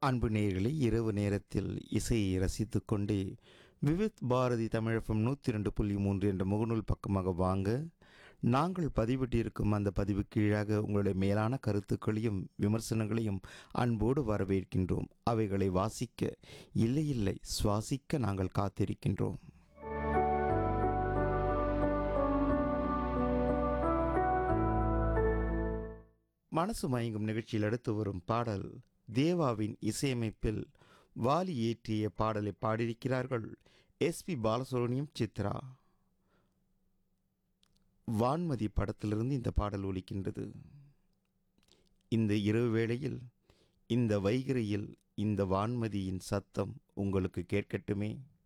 அன்பு நேயர்களே இரவு நேரத்தில் இசையை ரசித்துக் கொண்டே விவித் பாரதி தமிழகம் நூற்றி ரெண்டு புள்ளி மூன்று என்ற முகநூல் பக்கமாக வாங்க நாங்கள் பதிவிட்டிருக்கும் அந்த பதிவு கீழாக உங்களுடைய மேலான கருத்துக்களையும் விமர்சனங்களையும் அன்போடு வரவேற்கின்றோம் அவைகளை வாசிக்க இல்லை இல்லை சுவாசிக்க நாங்கள் காத்திருக்கின்றோம் மனசு மயங்கும் நிகழ்ச்சியில் அடுத்து வரும் பாடல் தேவாவின் இசையமைப்பில் வாலி இயற்றிய பாடலை பாடியிருக்கிறார்கள் எஸ்பி பாலசுப்ரமணியம் சித்ரா வான்மதி படத்திலிருந்து இந்த பாடல் ஒலிக்கின்றது இந்த இரவு வேளையில் இந்த வைகரையில் இந்த வான்மதியின் சத்தம் உங்களுக்கு கேட்கட்டுமே